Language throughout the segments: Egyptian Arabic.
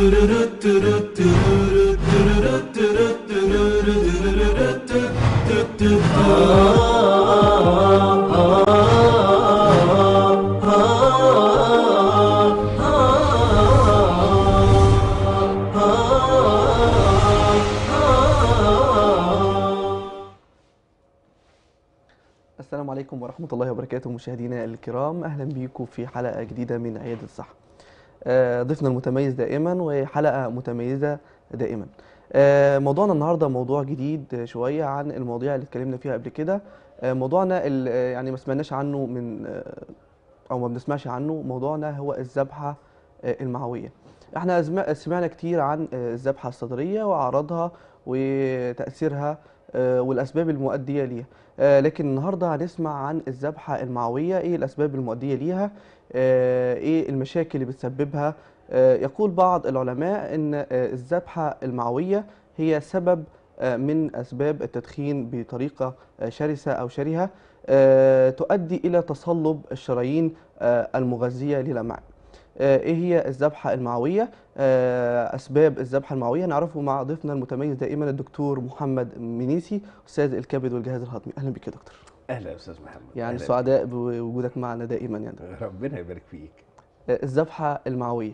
السلام عليكم ورحمة الله وبركاته مشاهدينا الكرام أهلا بيكم في حلقة جديدة من عيادة الصحة آه، ضيفنا المتميز دائما وحلقة متميزة دائما آه، موضوعنا النهاردة موضوع جديد شوية عن المواضيع اللي اتكلمنا فيها قبل كده آه، موضوعنا اللي آه، يعني ما سمعناش عنه من آه، أو ما بنسمعش عنه موضوعنا هو الذبحة آه، المعوية احنا أزم- سمعنا كتير عن آه، الذبحة الصدرية وأعراضها وتأثيرها آه، والأسباب المؤدية ليها آه، لكن النهارده هنسمع عن الذبحة المعوية ايه الأسباب المؤدية ليها آه، ايه المشاكل اللي بتسببها آه، يقول بعض العلماء ان آه، الذبحة المعوية هي سبب آه، من أسباب التدخين بطريقة آه، شرسة أو شرهة آه، تؤدي إلى تصلب الشرايين آه، المغذية للأمعاء آه، ايه هي الذبحة المعوية آه، أسباب الذبحة المعوية نعرفه مع ضيفنا المتميز دائما الدكتور محمد منيسي أستاذ الكبد والجهاز الهضمي أهلا بك يا دكتور اهلا يا استاذ محمد يعني أهلاً سعداء بوجودك معنا دائما يعني بك. ربنا يبارك فيك آه، الذبحة المعوية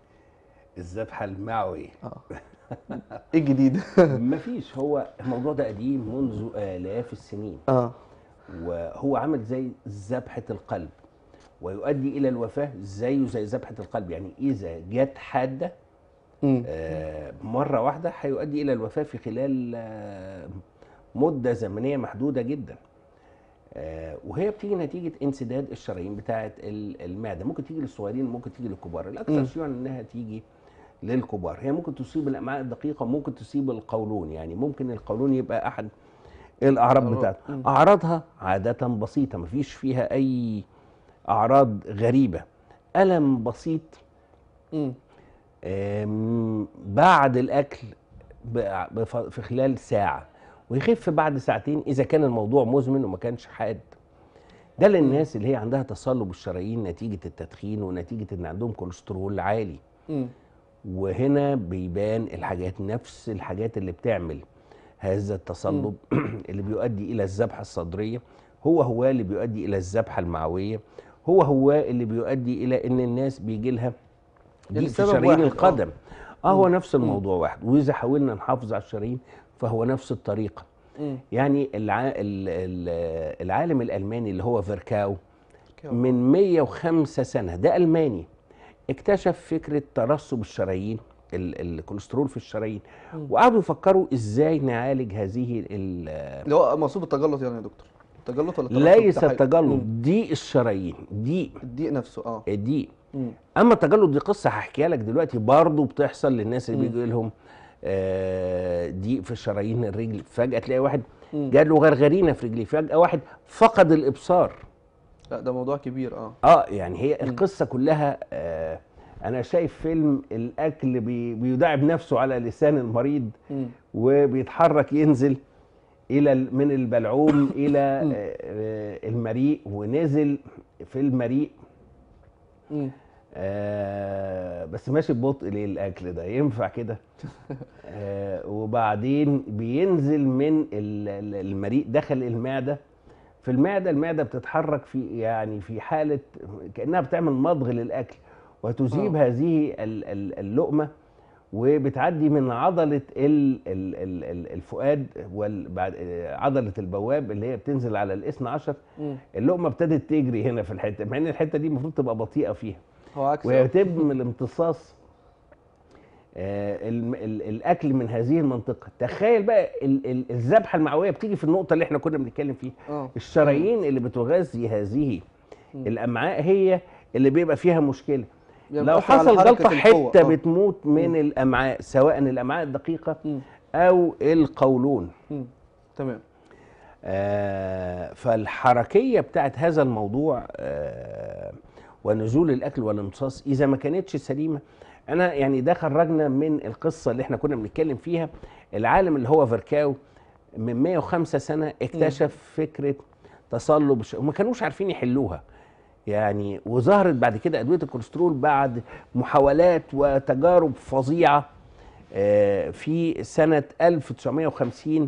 الذبحه المعويه اه ايه الجديد مفيش هو الموضوع ده قديم منذ الاف السنين اه وهو عامل زي ذبحه القلب ويؤدي الى الوفاه زيه زي ذبحه القلب يعني اذا جت حاده امم آه، مره واحده هيؤدي الى الوفاه في خلال آه، مده زمنيه محدوده جدا آه، وهي بتيجي نتيجه انسداد الشرايين بتاعه ال- المعده ممكن تيجي للصغيرين ممكن تيجي للكبار مم. الاكثر شيوعا انها تيجي للكبار هي ممكن تصيب الامعاء الدقيقه ممكن تصيب القولون يعني ممكن القولون يبقى احد الاعراض أعراض. بتاعته مم. اعراضها عاده بسيطه مفيش فيها اي اعراض غريبه الم بسيط امم آم، بعد الاكل ب- بف- في خلال ساعه ويخف بعد ساعتين اذا كان الموضوع مزمن وما كانش حاد ده للناس اللي هي عندها تصلب الشرايين نتيجه التدخين ونتيجه ان عندهم كوليسترول عالي امم وهنا بيبان الحاجات نفس الحاجات اللي بتعمل هذا التصلب اللي بيؤدي الى الذبحه الصدريه هو هو اللي بيؤدي الى الذبحه المعويه هو هو اللي بيؤدي الى ان الناس بيجي لها يعني ضيق في السبب شرايين واحد، آه. القدم اه هو مم. نفس الموضوع واحد واذا حاولنا نحافظ على الشرايين فهو نفس الطريقه امم يعني الع... ال- ال- العالم الالماني اللي هو فيركاو من 105 سنه ده الماني اكتشف فكره ترسب الشرايين ال- الكوليسترول في الشرايين مم. وقعدوا يفكروا ازاي نعالج هذه ال- اللي هو مقصود التجلط يعني يا دكتور التجلط ولا الترسب ليس بتاع حاجة؟ التجلط مم. ضيق الشرايين ضيق الضيق نفسه اه ضيق امم اما التجلط دي قصه هحكيها لك دلوقتي برضه بتحصل للناس اللي مم. بيجي لهم آه، ضيق في شرايين الرجل فجاه تلاقي واحد مم. جاله غرغرينه في رجليه فجاه واحد فقد الابصار لا ده موضوع كبير اه اه يعني هي مم. القصه كلها آه انا شايف فيلم الاكل بي بيداعب نفسه على لسان المريض امم وبيتحرك ينزل الى ال- من البلعوم الى مم. آه، آه، المريء ونزل في المريء امم آه بس ماشي ببطء ليه الاكل ده ينفع كده آه وبعدين بينزل من ال- ال- المريء دخل المعده في المعده المعده بتتحرك في يعني في حاله كانها بتعمل مضغ للاكل وتذيب آه. هذه ال- ال- اللقمه وبتعدي من عضله ال- ال- ال- ال- الفؤاد وبعد عضله البواب اللي هي بتنزل على الاثنى عشر امم اللقمه ابتدت تجري هنا في الحته مع ان الحته دي المفروض تبقى بطيئه فيها هو عكس آه. ويتم الامتصاص آه، الم- ال- الاكل من هذه المنطقه تخيل بقى ال- ال- الذبحه المعويه بتيجي في النقطه اللي احنا كنا بنتكلم فيها اه الشرايين اللي بتغذي هذه مم. الامعاء هي اللي بيبقى فيها مشكله يعني لو بيأثر على حصل حركة غلطه القوة. حته آه. بتموت من مم. الامعاء سواء الامعاء الدقيقه مم. او القولون مم. تمام آه، فالحركيه بتاعت هذا الموضوع آه، ونزول الاكل والامتصاص اذا ما كانتش سليمه انا يعني ده خرجنا من القصه اللي احنا كنا بنتكلم فيها العالم اللي هو فيركاو من 105 سنه اكتشف فكره تصلب الش- وما كانوش عارفين يحلوها يعني وظهرت بعد كده ادويه الكوليسترول بعد محاولات وتجارب فظيعه آه، في سنه 1950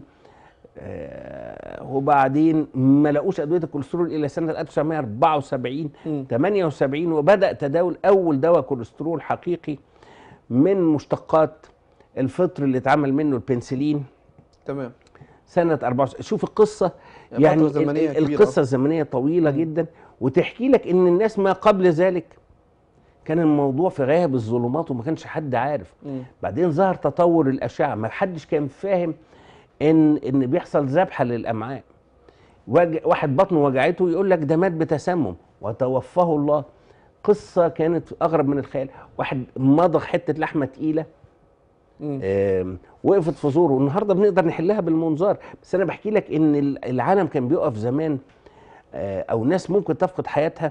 آه، وبعدين ما لقوش ادويه الكوليسترول الا سنه 1974 مم. 78 وبدا تداول اول دواء كوليسترول حقيقي من مشتقات الفطر اللي اتعمل منه البنسلين تمام سنه 64 شوف القصه يعني يعني فترة زمنية ال- كبيرة القصه أصلاً. الزمنيه طويله مم. جدا وتحكي لك ان الناس ما قبل ذلك كان الموضوع في غاية الظلمات وما كانش حد عارف مم. بعدين ظهر تطور الاشعه ما حدش كان فاهم ان ان بيحصل ذبحه للامعاء وج- واحد بطنه وجعته يقول لك ده مات بتسمم وتوفاه الله قصه كانت اغرب من الخيال واحد مضغ حته لحمه تقيله مم. آم، وقفت في زوره والنهارده بنقدر نحلها بالمنظار بس انا بحكي لك ان ال- العالم كان بيقف زمان آه، او ناس ممكن تفقد حياتها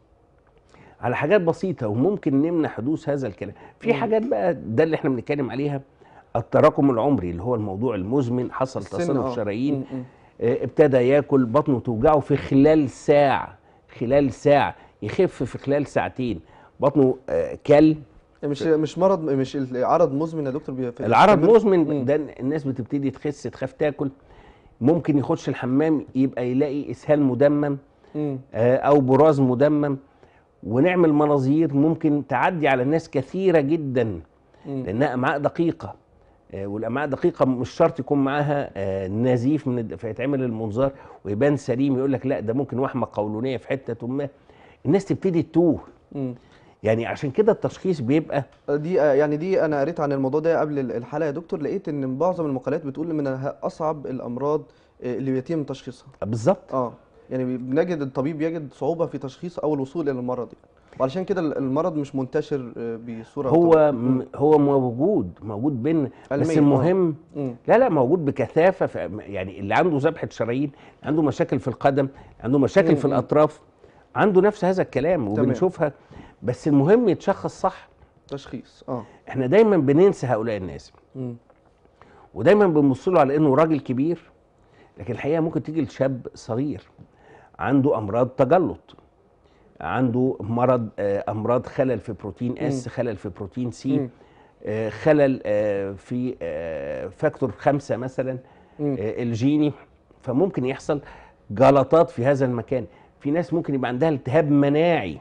على حاجات بسيطه وممكن نمنع حدوث هذا الكلام في مم. حاجات بقى ده اللي احنا بنتكلم عليها التراكم العمري اللي هو الموضوع المزمن حصل السن، تصلب آه. شرايين مم. مم. آه، ابتدى ياكل بطنه توجعه في خلال ساعه خلال ساعه يخف في خلال ساعتين بطنه آه، كل مش مش مرض مش العرض مزمن يا دكتور بي- العرض بيستمر؟ مزمن مم. ده الناس بتبتدي تخس تخاف تاكل ممكن يخش الحمام يبقى يلاقي اسهال مدمم مم. آه، او براز مدمم ونعمل مناظير ممكن تعدي على ناس كثيره جدا مم. لانها امعاء دقيقه آه، والامعاء دقيقه مش شرط يكون معاها آه، نزيف من الد... فيتعمل المنظار ويبان سليم يقول لك لا ده ممكن وحمه قولونيه في حته ما الناس تبتدي تتوه مم. يعني عشان كده التشخيص بيبقى دي آه، يعني دي انا قريت عن الموضوع ده قبل ال- الحلقه يا دكتور لقيت ان معظم المقالات بتقول من اصعب الامراض آه، اللي بيتم تشخيصها بالظبط اه يعني بنجد الطبيب يجد صعوبه في تشخيص او الوصول الى المرض يعني وعلشان كده ال- المرض مش منتشر آه، بصوره هو طبيعية. م- هو موجود موجود بينا بس علمياً، آه. المهم مم. لا لا موجود بكثافه في يعني اللي عنده ذبحه شرايين عنده مشاكل في القدم عنده مشاكل في مم. الاطراف عنده نفس هذا الكلام تمام. وبنشوفها بس المهم يتشخص صح تشخيص اه احنا دايما بننسى هؤلاء الناس مم. ودايما بنبص له على انه راجل كبير لكن الحقيقه ممكن تيجي لشاب صغير عنده امراض تجلط عنده مرض آه، امراض خلل في بروتين اس مم. خلل في بروتين سي مم. آه، خلل آه، في آه، فاكتور خمسة مثلا مم. آه، الجيني فممكن يحصل جلطات في هذا المكان في ناس ممكن يبقى عندها التهاب مناعي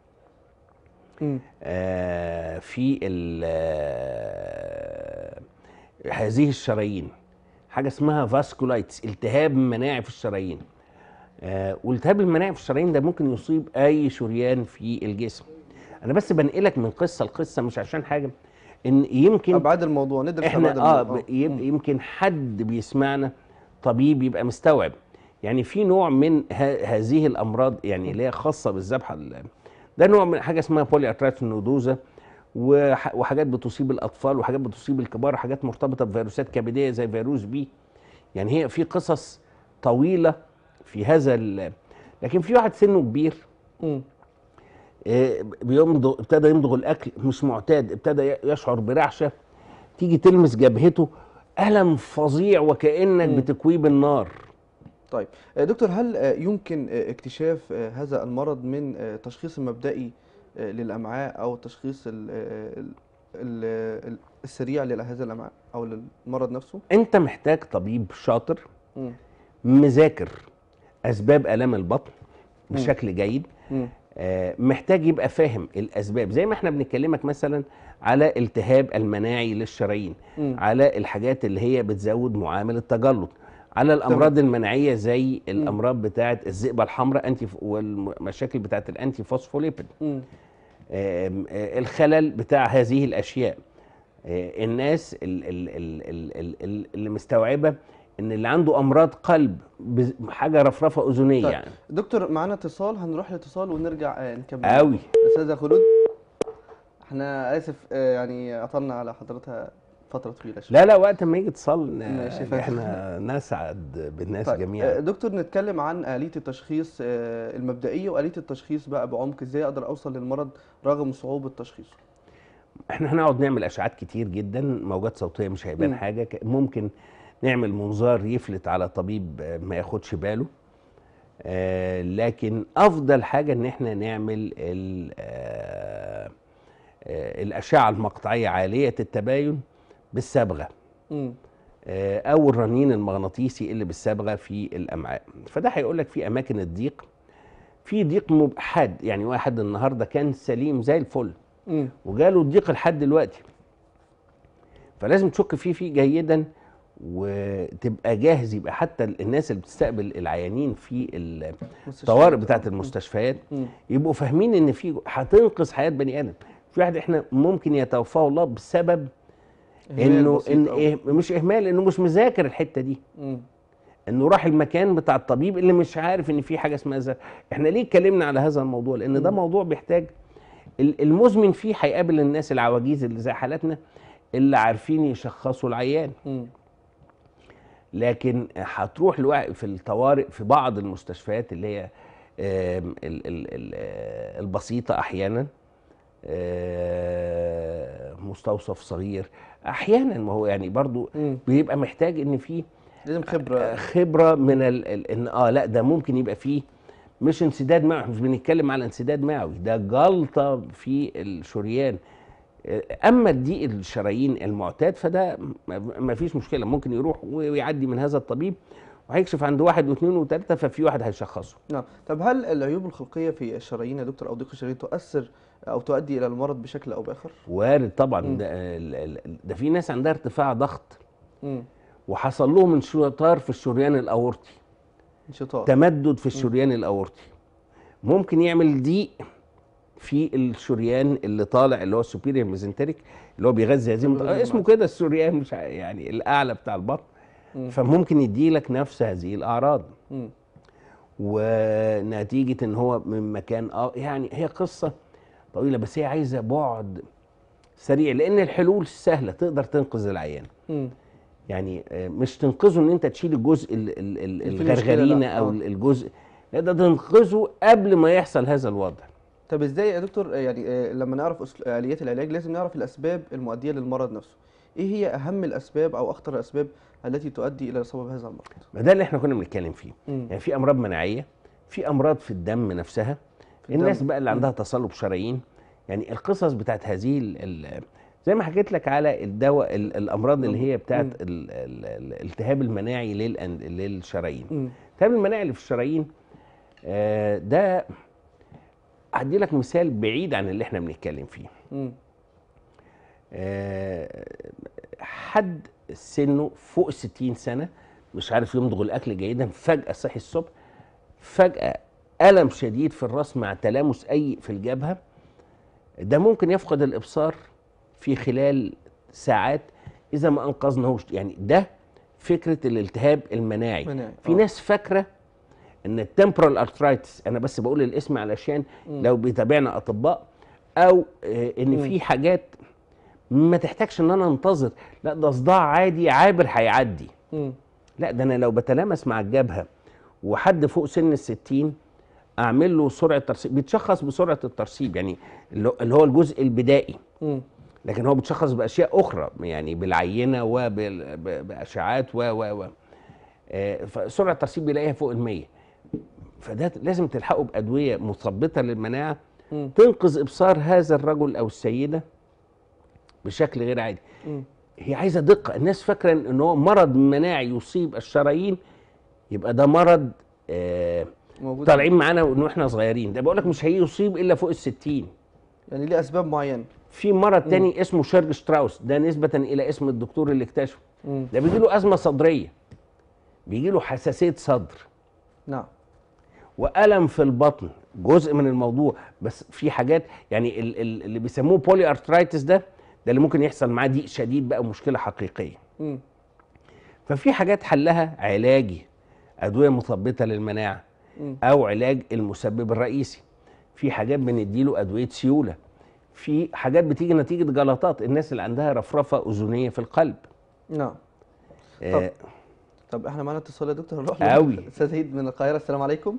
مم. آه، في ال- آه، هذه الشرايين حاجه اسمها فاسكولايتس التهاب مناعي في الشرايين آه، والالتهاب المناعي في الشرايين ده ممكن يصيب اي شريان في الجسم انا بس بنقلك من قصه لقصه مش عشان حاجه ان يمكن ابعاد الموضوع ندرس ابعاد احنا اه الموضوع ب- يب- يمكن حد بيسمعنا طبيب يبقى مستوعب يعني في نوع من ه- هذه الامراض يعني اللي هي خاصه بالذبحه ال- ده نوع من حاجه اسمها بولي ارترايتس نودوزا وح- وحاجات بتصيب الاطفال وحاجات بتصيب الكبار وحاجات مرتبطه بفيروسات كبديه زي فيروس بي يعني هي في قصص طويله في هذا ال- لكن في واحد سنه كبير مم. آه، بيمضغ ابتدى يمضغ الاكل مش معتاد ابتدى ي- يشعر برعشه تيجي تلمس جبهته الم فظيع وكانك مم. بتكويه بالنار طيب آه، دكتور هل آه، يمكن آه، اكتشاف آه، هذا المرض من آه، تشخيص مبدئي آه، للأمعاء أو التشخيص ال- آه، ال- ال- ال- السريع لهذا الأمعاء أو للمرض نفسه؟ انت محتاج طبيب شاطر مم. مذاكر اسباب الام البطن مم. بشكل جيد مم. آه، محتاج يبقى فاهم الاسباب زي ما احنا بنكلمك مثلا على التهاب المناعي للشرايين مم. على الحاجات اللي هي بتزود معامل التجلط على الامراض المناعيه زي الامراض بتاعه الذئبه الحمراء انتي والمشاكل بتاعه الانتي فوسفوليبيد مم. آم، آه، الخلل بتاع هذه الاشياء آه، الناس ال- ال- ال- ال- ال- ال- اللي مستوعبه ان اللي عنده امراض قلب بز- حاجه رفرفه اذنيه طيب. يعني دكتور معانا اتصال هنروح لاتصال ونرجع آه، نكمل قوي أستاذة خلود احنا آسف آه، يعني عطلنا على حضرتها فترة طويلة شوية لا لا وقت ما يجي اتصال ماشي، آه، فاهم. احنا نسعد بالناس طيب جميعا آه، دكتور نتكلم عن آلية التشخيص آه، المبدئية وآلية التشخيص بقى بعمق ازاي اقدر اوصل للمرض رغم صعوبة تشخيصه احنا هنقعد نعمل اشعاعات كتير جدا موجات صوتيه مش هيبان مم. حاجه ك- ممكن نعمل منظار يفلت على طبيب آه، ما ياخدش باله آه لكن افضل حاجه ان احنا نعمل ال- آه آه الاشعه المقطعيه عاليه التباين بالصبغه مم. آه، او الرنين المغناطيسي اللي بالصبغه في الامعاء فده هيقول لك في اماكن الضيق في ضيق مب- حاد يعني واحد النهارده كان سليم زي الفل مم. وجاله الضيق لحد دلوقتي فلازم تشك فيه فيه جيدا وتبقى جاهز يبقى حتى الناس اللي بتستقبل العيانين في الطوارئ بتاعه المستشفيات مم. يبقوا فاهمين ان في هتنقذ حياه بني ادم في واحد احنا ممكن يتوفاه الله بسبب إهمال انه بسيط إن أوي. إيه مش اهمال انه مش مذاكر الحته دي مم. انه راح المكان بتاع الطبيب اللي مش عارف ان في حاجه اسمها زر احنا ليه اتكلمنا على هذا الموضوع لان ده مم. موضوع بيحتاج ال- المزمن فيه هيقابل الناس العواجيز اللي زي حالاتنا اللي عارفين يشخصوا العيان مم. لكن هتروح لوع- في الطوارئ في بعض المستشفيات اللي هي آم، ال- ال- ال- آه، البسيطه احيانا آه، مستوصف صغير احيانا ما هو يعني برضو مم. بيبقى محتاج ان في لازم خبره خبره من ال... ال... ان اه لا ده ممكن يبقى فيه مش انسداد معوي مش بنتكلم على انسداد معوي ده جلطه في الشريان آه، اما الضيق الشرايين المعتاد فده ما- ما فيش مشكله ممكن يروح ويعدي من هذا الطبيب وهيكشف عند واحد واثنين وثلاثه ففي واحد هيشخصه نعم طب هل العيوب الخلقيه في الشرايين يا دكتور او ضيق الشرايين تؤثر او تؤدي الى المرض بشكل او باخر وارد طبعا مم. ده, ال- ال- ده في ناس عندها ارتفاع ضغط مم. وحصل لهم انشطار في الشريان الاورطي انشطار تمدد في الشريان الاورطي ممكن يعمل ضيق في الشريان اللي طالع اللي هو السوبيريور ميزنتريك اللي هو بيغذي هذه المنطقة. بيغذي اسمه كده الشريان مش ع- يعني الاعلى بتاع البطن مم. فممكن يديلك نفس هذه الاعراض مم. ونتيجه ان هو من مكان اه يعني هي قصه طويله بس هي عايزه بعد سريع لان الحلول سهله تقدر تنقذ العيان مم. يعني آه، مش تنقذه ان انت تشيل الجزء ال- ال- ال- اللي فيه مشكلة، الغرغرينه لا. او آه. الجزء لا ده تنقذه قبل ما يحصل هذا الوضع طب ازاي يا دكتور آه، يعني آه، لما نعرف أسل- اليات العلاج لازم نعرف الاسباب المؤديه للمرض نفسه ايه هي اهم الاسباب او اخطر الاسباب التي تؤدي الى الاصابه بهذا المرض ما ده اللي احنا كنا بنتكلم فيه مم. يعني في امراض مناعيه في امراض في الدم نفسها في الناس الدم. بقى اللي مم. عندها تصلب شرايين يعني القصص بتاعت هذه ال ال زي ما حكيت لك على الدواء ال- الامراض اللي هي بتاعت مم. ال- ال- ال- الالتهاب المناعي للأن- للشرايين مم. الالتهاب المناعي اللي في الشرايين آه، ده هدي لك مثال بعيد عن اللي احنا بنتكلم فيه مم. آه، حد سنه فوق 60 سنه مش عارف يمضغ الاكل جيدا فجاه صحي الصبح فجاه الم شديد في الراس مع تلامس اي في الجبهه ده ممكن يفقد الابصار في خلال ساعات اذا ما انقذناهوش يعني ده فكره الالتهاب المناعي مناعي. في آه. ناس فاكره ان التمبرال ارثرايتس انا بس بقول الاسم علشان مم. لو بيتابعنا اطباء او آه، ان مم. في حاجات ما تحتاجش ان انا انتظر لا ده صداع عادي عابر هيعدي مم. لا ده انا لو بتلامس مع الجبهه وحد فوق سن الستين اعمل له سرعه ترسيب بيتشخص بسرعه الترسيب يعني اللي اللي هو الجزء البدائي مم. لكن هو بيتشخص باشياء اخرى يعني بالعينه وباشعاعات و و و آه، فسرعه الترسيب بيلاقيها فوق ال 100 فده لازم تلحقه بادويه مثبطه للمناعه مم. تنقذ ابصار هذا الرجل او السيده بشكل غير عادي مم. هي عايزه دقه الناس فاكره ان هو مرض مناعي يصيب الشرايين يبقى ده مرض آه موجود طالعين معانا وان احنا صغيرين ده بقول لك مش هيصيب الا فوق الستين يعني ليه اسباب معينه في مرض تاني اسمه شيرج شتراوس ده نسبة إلى اسم الدكتور اللي اكتشفه مم. ده بيجي له أزمة صدرية بيجي له حساسية صدر نعم وألم في البطن جزء من الموضوع بس في حاجات يعني ال- ال- اللي بيسموه بولي ارثرايتس ده ده اللي ممكن يحصل معاه ضيق شديد بقى مشكلة حقيقية مم. ففي حاجات حلها علاجي أدوية مثبطة للمناعة مم. أو علاج المسبب الرئيسي في حاجات بنديله أدوية سيولة في حاجات بتيجي نتيجة جلطات الناس اللي عندها رفرفة أذنية في القلب نعم آه، طب احنا معانا اتصال يا دكتور نروح أوي. استاذ عيد من القاهره السلام عليكم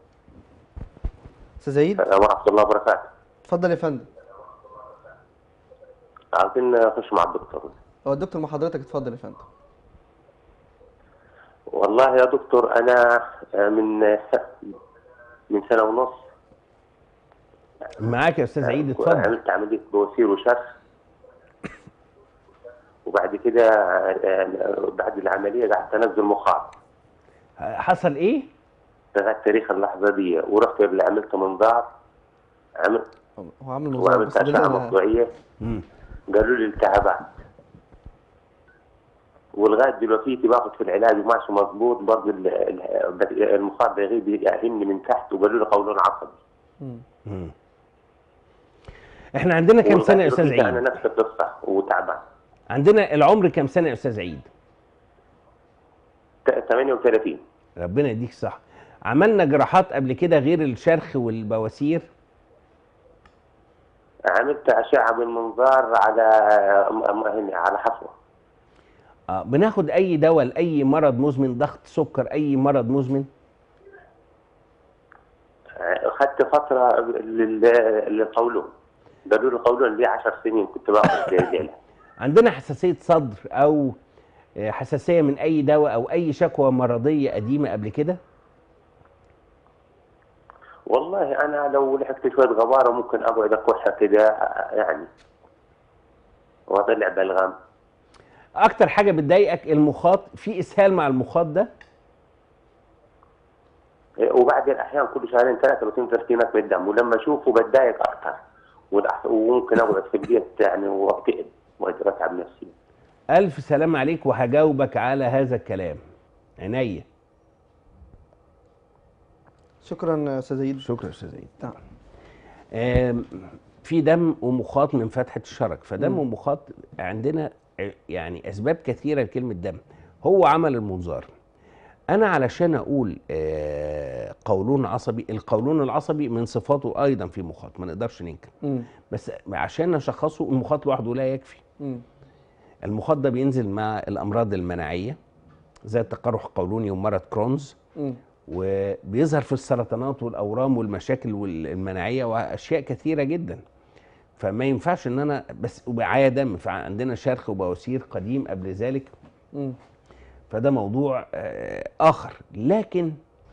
استاذ عيد السلام ورحمة الله وبركاته اتفضل يا فندم عايزين نخش مع الدكتور هو الدكتور مع حضرتك اتفضل يا فندم والله يا دكتور انا آه، من من سنه ونص معاك يا استاذ عيد اتفضل عملت عمليه بواسير وشرخ وبعد كده آه، بعد العمليه قعدت انزل مخاط حصل ايه لغايه تاريخ اللحظه دي ورحت اللي عملت منظار عملت هو عامل منظار بس وعملت ده اشعه أنا- مقطوعيه مم. قالوا لي التهابات ولغايه دلوقتي باخد في العلاج وماشي مظبوط برضه ال- ال- المخاط بيغيب يهمني من تحت وقالوا لي قولون عصبي مم. مم. احنا عندنا كام سنه يا استاذ ولغاية دلوقتي عيد انا نفس القصه وتعبان عندنا العمر كام سنه يا استاذ عيد ت- 38 ربنا يديك الصحه عملنا جراحات قبل كده غير الشرخ والبواسير عملت اشعه بالمنظار على م- م- هنا على حصوه آه بناخد اي دواء لاي مرض مزمن ضغط سكر اي مرض مزمن اخذت فتره لل- للقولون قالوا لي القولون لي 10 سنين كنت باخذ علاج عندنا حساسيه صدر او آه، حساسيه من اي دواء او اي شكوى مرضيه قديمه قبل كده والله انا لو لحقت شويه غباره ممكن اقعد اكحها كده يعني واطلع بلغم اكتر حاجه بتضايقك المخاط في اسهال مع المخاط ده وبعد الاحيان كل شهرين ثلاثه بتنزل تركينات من الدم ولما اشوفه بتضايق اكثر والأح- وممكن اقعد في البيت يعني واكتئب واتعب نفسي الف سلام عليك وهجاوبك على هذا الكلام عينيا شكرا استاذ عيد شكرا يا استاذ عيد نعم. آم، في دم ومخاط من فتحه الشرج فدم مم. ومخاط عندنا ع- يعني اسباب كثيره لكلمه دم هو عمل المنظار انا علشان اقول آه، قولون عصبي القولون العصبي من صفاته ايضا في مخاط ما نقدرش ننكر مم. بس عشان نشخصه المخاط لوحده لا يكفي مم. المخاط ده بينزل مع الامراض المناعيه زي التقرح القولوني ومرض كرونز مم. وبيظهر في السرطانات والاورام والمشاكل وال- المناعيه واشياء كثيره جدا فما ينفعش ان انا بس ومعايا دم فعندنا شرخ وبواسير قديم قبل ذلك مم. فده موضوع آه، اخر لكن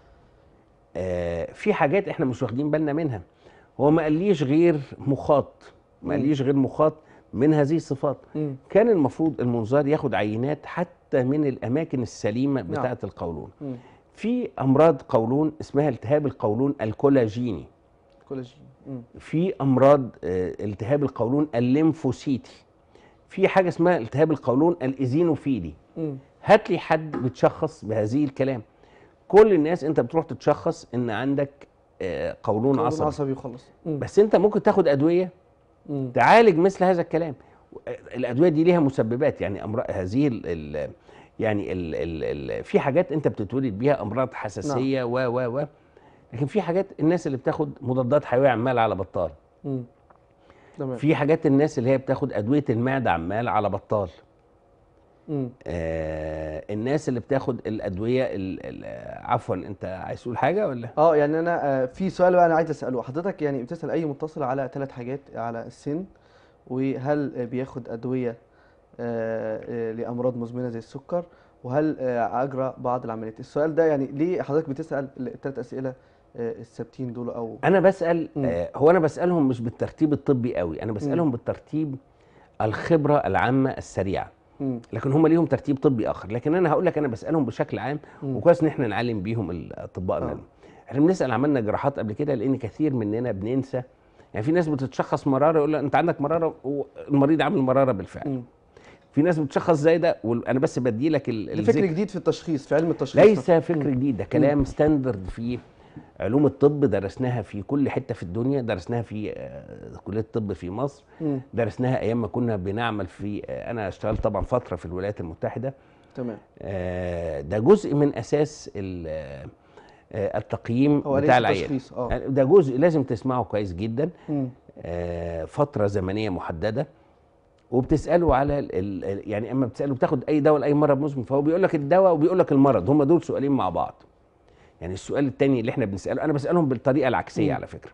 آه، في حاجات احنا مش واخدين بالنا منها هو ما قاليش غير مخاط ما مم. قاليش غير مخاط من هذه الصفات مم. كان المفروض المنظار ياخد عينات حتى من الاماكن السليمه نعم. بتاعه القولون مم. في امراض قولون اسمها التهاب القولون الكولاجيني كولاجين مم. في امراض آه، التهاب القولون الليمفوسيتي في حاجه اسمها التهاب القولون الايزينوفيلي مم. هات لي حد بتشخص بهذه الكلام كل الناس انت بتروح تتشخص ان عندك آه، قولون قولون عصبي عصبي وخلص مم. بس انت ممكن تاخد ادويه مم. تعالج مثل هذا الكلام الادويه دي ليها مسببات يعني امراض هذه ال ال يعني ال ال ال في حاجات انت بتتولد بيها امراض حساسيه و و و لكن في حاجات الناس اللي بتاخد مضادات حيويه عمال على بطال مم. تمام في حاجات الناس اللي هي بتاخد ادويه المعده عمال على بطال مم. آه الناس اللي بتاخد الادويه ال ال عفوا انت عايز تقول حاجه ولا اه يعني انا آه، في سؤال بقى انا عايز اساله حضرتك يعني بتسال اي متصل على ثلاث حاجات على السن وهل آه، بياخد ادويه آه، آه، لامراض مزمنه زي السكر وهل آه، اجرى بعض العمليات السؤال ده يعني ليه حضرتك بتسال الثلاث اسئله آه، الثابتين دول او انا بسال مم. آه هو انا بسالهم مش بالترتيب الطبي قوي انا بسالهم بالترتيب الخبره العامه السريعه مم. لكن هم ليهم ترتيب طبي اخر لكن انا هقول لك انا بسالهم بشكل عام مم. وكويس ان احنا نعلم بيهم الاطباء آه. آه. احنا بنسال عملنا جراحات قبل كده لان كثير مننا بننسى يعني في ناس بتتشخص مراره يقول لك انت عندك مراره والمريض عامل مراره بالفعل مم. في ناس بتشخص زي ده وانا بس بدي لك ال- ده الذكر. فكر جديد في التشخيص في علم التشخيص ليس فكر جديد ده كلام ستاندرد في علوم الطب درسناها في كل حته في الدنيا درسناها في آه، كليه الطب في مصر مم. درسناها ايام ما كنا بنعمل في آه، انا اشتغلت طبعا فتره في الولايات المتحده تمام آه، ده جزء من اساس ال- آه، آه، التقييم هو بتاع ليس العيان تشخيص اه ده جزء لازم تسمعه كويس جدا مم. آه، فتره زمنيه محدده وبتساله على ال ال يعني اما بتساله بتاخد اي دواء لاي مرض مزمن فهو بيقول لك الدواء وبيقول لك المرض هم دول سؤالين مع بعض يعني السؤال الثاني اللي احنا بنساله انا بسالهم بالطريقه العكسيه مم. على فكره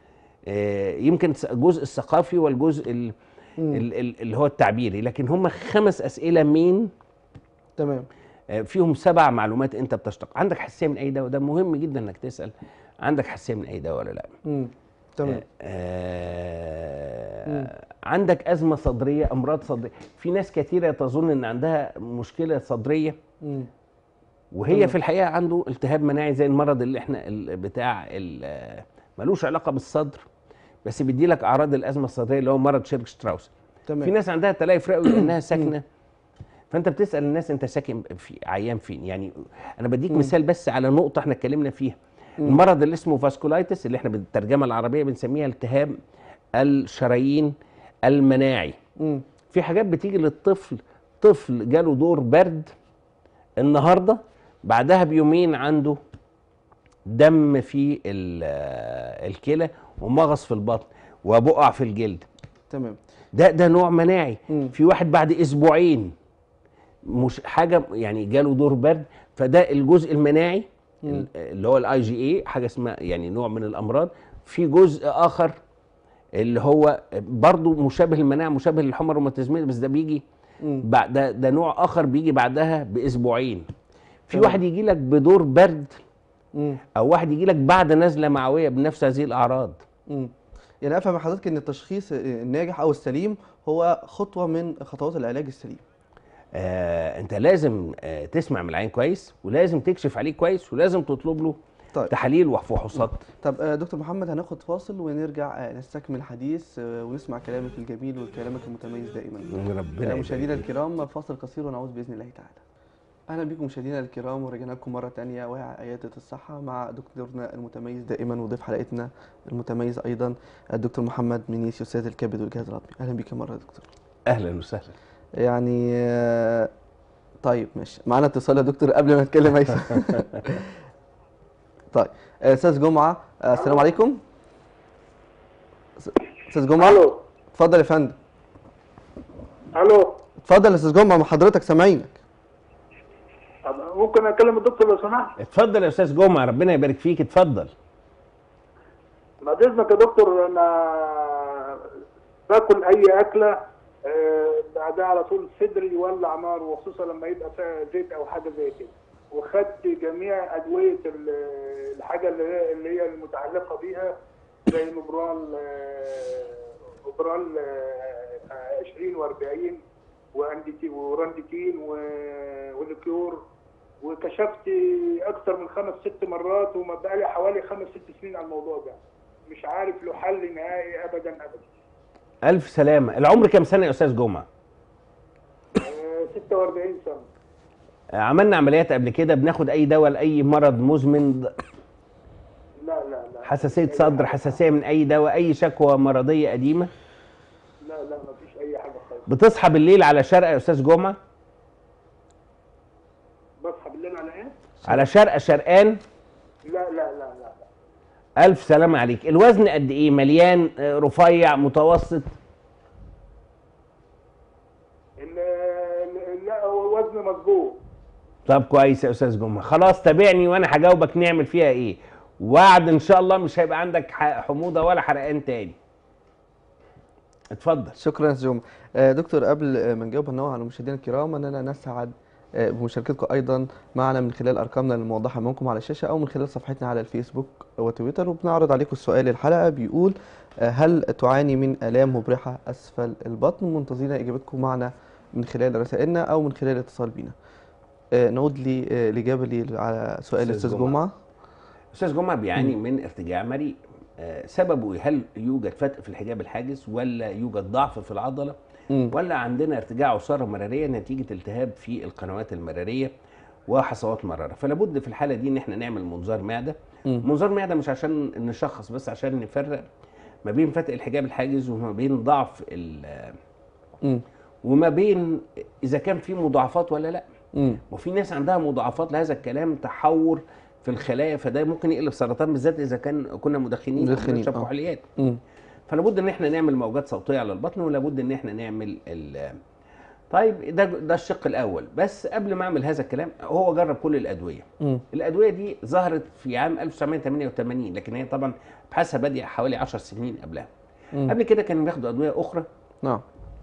آه، يمكن الجزء الثقافي والجزء ال- مم. ال- ال- اللي هو التعبيري لكن هم خمس اسئله مين تمام آه، فيهم سبع معلومات انت بتشتق عندك حساسيه من اي دواء ده مهم جدا انك تسال عندك حساسيه من اي دواء ولا لا مم. تمام آه عندك ازمه صدريه امراض صدريه في ناس كثيره تظن ان عندها مشكله صدريه مم. وهي تمام. في الحقيقه عنده التهاب مناعي زي المرض اللي احنا ال- بتاع ال- ملوش علاقه بالصدر بس بيدي لك اعراض الازمه الصدريه اللي هو مرض شيرك شتراوس تمام في ناس عندها تلايف رئوي لانها ساكنه فانت بتسال الناس انت ساكن في عيان فين يعني انا بديك مم. مثال بس على نقطه احنا اتكلمنا فيها مم. المرض اللي اسمه فاسكولايتس اللي احنا بالترجمه العربيه بنسميها التهاب الشرايين المناعي مم. في حاجات بتيجي للطفل طفل جاله دور برد النهارده بعدها بيومين عنده دم في ال- الكلى ومغص في البطن وبقع في الجلد تمام ده ده نوع مناعي مم. في واحد بعد اسبوعين مش حاجه يعني جاله دور برد فده الجزء المناعي مم. اللي هو الاي جي اي حاجه اسمها يعني نوع من الامراض في جزء اخر اللي هو برضه مشابه للمناعه مشابه للحمى الروماتيزميه بس ده بيجي مم. بعد ده, ده نوع اخر بيجي بعدها باسبوعين في تمام. واحد يجي لك بدور برد مم. او واحد يجي لك بعد نزله معويه بنفس هذه الاعراض مم. يعني افهم من حضرتك ان التشخيص الناجح او السليم هو خطوه من خطوات العلاج السليم آه انت لازم آه تسمع من العين كويس ولازم تكشف عليه كويس ولازم تطلب له طيب تحاليل وفحوصات طب آه، دكتور محمد هناخد فاصل ونرجع آه، نستكمل الحديث آه، ونسمع كلامك الجميل وكلامك المتميز دائما ربنا آه، مشاهدينا يبارك فيك. الكرام فاصل قصير ونعود باذن الله تعالى اهلا بكم مشاهدينا الكرام ورجعنا لكم مره تانية وعياده الصحه مع دكتورنا المتميز دائما وضيف حلقتنا المتميز ايضا الدكتور محمد منيسي استاذ الكبد والجهاز الهضمي اهلا بك مره يا دكتور اهلا وسهلا يعني آه، طيب ماشي معانا اتصال يا دكتور قبل ما نتكلم هيثم طيب آه، استاذ جمعه آه، السلام عليكم استاذ جمعه الو اتفضل يا فندم الو اتفضل يا استاذ جمعه مع حضرتك سامعينك طب ممكن اكلم الدكتور لو سمحت اتفضل يا استاذ جمعه ربنا يبارك فيك اتفضل بعد اذنك يا دكتور انا باكل اي اكله آه، بعدها على طول صدري يولع نار وخصوصا لما يبقى فيها زيت او حاجه زي كده وخدت جميع ادويه ال- الحاجه اللي هي اللي هي المتعلقه بيها زي مبرال آه، مبرال آه، 20 و40 وانديتي ورانديتين و- وليكيور وكشفت اكثر من خمس ست مرات وما بقالي حوالي خمس ست سنين على الموضوع ده مش عارف له حل نهائي ابدا ابدا الف سلامه العمر كام سنه يا استاذ جمعه آه، 46 سنه آه، عملنا عمليات قبل كده بناخد اي دواء لاي مرض مزمن لا لا لا حساسيه صدر حساسيه من اي دواء اي شكوى مرضيه قديمه لا لا ما فيش اي حاجه خالص بتصحى بالليل على شرقه يا استاذ جمعه بصحى بالليل على ايه؟ على شرقه شرقان لا لا لا لا, لا. الف سلامه عليك الوزن قد ايه مليان آه، رفيع متوسط ال- ال- لا هو وزن مظبوط طب كويس يا استاذ جمعه خلاص تابعني وانا هجاوبك نعمل فيها ايه وعد ان شاء الله مش هيبقى عندك ح- حموضه ولا حرقان تاني اتفضل شكرا يا استاذ جمعه آه، دكتور قبل آه، ما نجاوب هنوه على المشاهدين الكرام اننا نسعد آه، بمشاركتكم ايضا معنا من خلال ارقامنا الموضحه امامكم على الشاشه او من خلال صفحتنا على الفيسبوك وتويتر وبنعرض عليكم السؤال الحلقه بيقول آه، هل تعاني من الام مبرحه اسفل البطن منتظرين اجابتكم معنا من خلال رسائلنا او من خلال الاتصال بينا آه، نعود لي آه، الاجابه لي على سؤال أستاذ الاستاذ جمعة. جمعه استاذ جمعه بيعاني من ارتجاع مريء آه، سببه هل يوجد فتق في الحجاب الحاجز ولا يوجد ضعف في العضله مم. ولا عندنا ارتجاع عصاره مراريه نتيجه التهاب في القنوات المراريه وحصوات مراره فلابد في الحاله دي ان احنا نعمل منظار معده مم. منظار معده مش عشان نشخص بس عشان نفرق ما بين فتق الحجاب الحاجز وما بين ضعف ال- مم. وما بين اذا كان في مضاعفات ولا لا مم. وفي ناس عندها مضاعفات لهذا الكلام تحور في الخلايا فده ممكن يقلب سرطان بالذات اذا كان كنا مدخنين أو مدخنين، بنشرب آه. كحوليات مم. فلابد ان احنا نعمل موجات صوتيه على البطن ولابد ان احنا نعمل ال طيب ده ده الشق الاول بس قبل ما اعمل هذا الكلام هو جرب كل الادويه مم. الادويه دي ظهرت في عام 1988 لكن هي طبعا ابحاثها بادئه حوالي 10 سنين قبلها مم. قبل كده كانوا بياخدوا ادويه اخرى نعم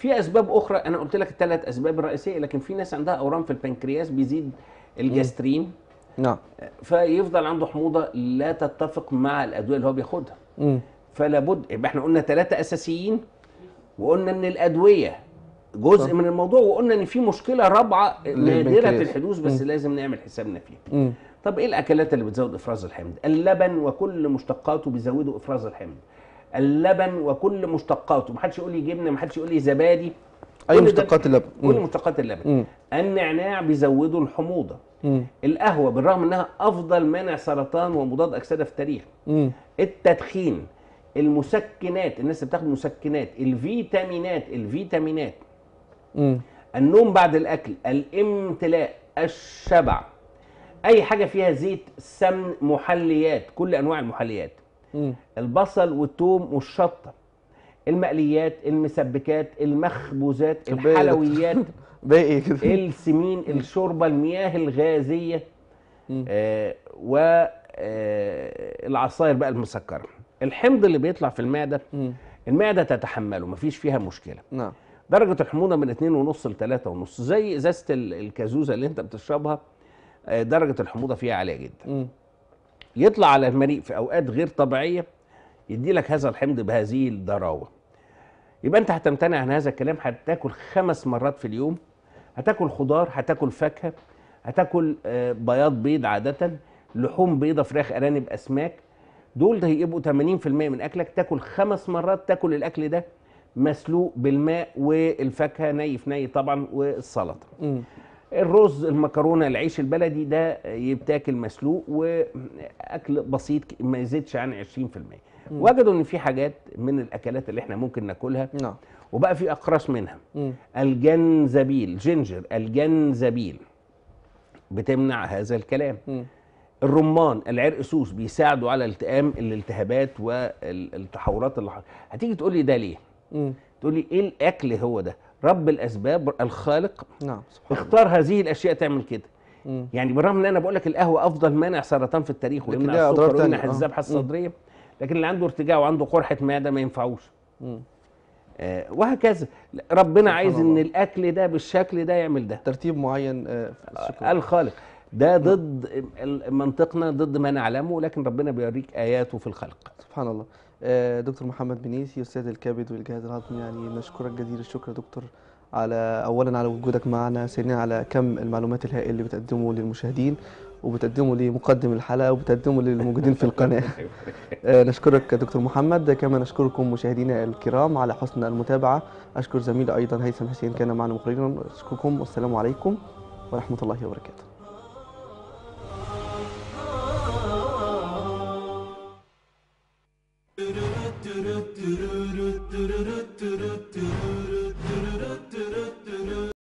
في اسباب اخرى انا قلت لك الثلاث اسباب الرئيسيه لكن في ناس عندها اورام في البنكرياس بيزيد الجاسترين نعم فيفضل عنده حموضه لا تتفق مع الادويه اللي هو بياخدها مم. فلا بد يبقى احنا قلنا ثلاثه اساسيين وقلنا ان الادويه جزء صح. من الموضوع وقلنا ان في مشكله رابعه نادره للبنكرياس. الحدوث بس مم. لازم نعمل حسابنا فيها مم. طب ايه الاكلات اللي بتزود افراز الحمض اللبن وكل مشتقاته بيزودوا افراز الحمض اللبن وكل مشتقاته محدش يقول لي جبنه محدش يقول لي زبادي اي كل ده- مشتقات اللبن كل مم. مشتقات اللبن مم. النعناع بيزودوا الحموضه مم. القهوه بالرغم انها افضل مانع سرطان ومضاد اكسده في التاريخ مم. التدخين المسكنات الناس اللي بتاخد مسكنات الفيتامينات الفيتامينات مم. النوم بعد الاكل الامتلاء الشبع اي حاجه فيها زيت سمن محليات كل انواع المحليات مم. البصل والثوم والشطه المقليات المسبكات المخبوزات طب إيه ده؟ الحلويات باقي إيه كده السمين الشوربه المياه الغازيه مم. آه والعصاير بقى المسكره الحمض اللي بيطلع في المعده مم. المعده تتحمله مفيش فيها مشكله نعم درجه الحموضه من 2.5 ل 3.5 زي ازازه ال- الكازوزه اللي انت بتشربها آه، درجه الحموضه فيها عاليه جدا مم. يطلع على المريء في اوقات غير طبيعيه يدي لك هذا الحمض بهذه الضراوه يبقى انت هتمتنع عن هذا الكلام هتاكل خمس مرات في اليوم هتاكل خضار هتاكل فاكهه هتاكل آه، بياض بيض عاده لحوم بيضه فراخ ارانب اسماك دول ده هيبقوا 80% من اكلك تاكل خمس مرات تاكل الاكل ده مسلوق بالماء والفاكهه ني في ني طبعا والسلطه مم. الرز المكرونه العيش البلدي ده يتاكل مسلوق واكل بسيط ما يزيدش عن 20% وجدوا ان في حاجات من الاكلات اللي احنا ممكن ناكلها نعم وبقى في اقراص منها مم. الجنزبيل جينجر الجنزبيل بتمنع هذا الكلام مم. الرمان العرق سوس بيساعدوا على التئام الالتهابات والتحورات اللي ح- هتيجي تقول لي ده ليه مم. تقول لي ايه الاكل هو ده رب الاسباب الخالق نعم سبحان الله اختار هذه الاشياء تعمل كده مم. يعني بالرغم ان انا بقول لك القهوه افضل مانع سرطان في التاريخ لكن ويمنع ليها أضرار السكر ويمنع تانية، آه. الذبحه مم. الصدريه لكن اللي عنده ارتجاع وعنده قرحه معده ما ينفعوش مم. آه وهكذا ربنا عايز ان الله. الاكل ده بالشكل ده يعمل ده ترتيب معين آه، في الشكر الخالق ده ضد ال- منطقنا ضد ما نعلمه لكن ربنا بيوريك اياته في الخلق سبحان الله آه، دكتور محمد بنيسي استاذ الكبد والجهاز الهضمي يعني نشكرك جزيل الشكر يا دكتور على اولا على وجودك معنا ثانيا على كم المعلومات الهائل اللي بتقدمه للمشاهدين وبتقدمه لمقدم الحلقه وبتقدمه للموجودين في القناه آه، نشكرك يا دكتور محمد كما نشكركم مشاهدينا الكرام على حسن المتابعه اشكر زميلي ايضا هيثم حسين كان معنا مخرجا اشكركم والسلام عليكم ورحمه الله وبركاته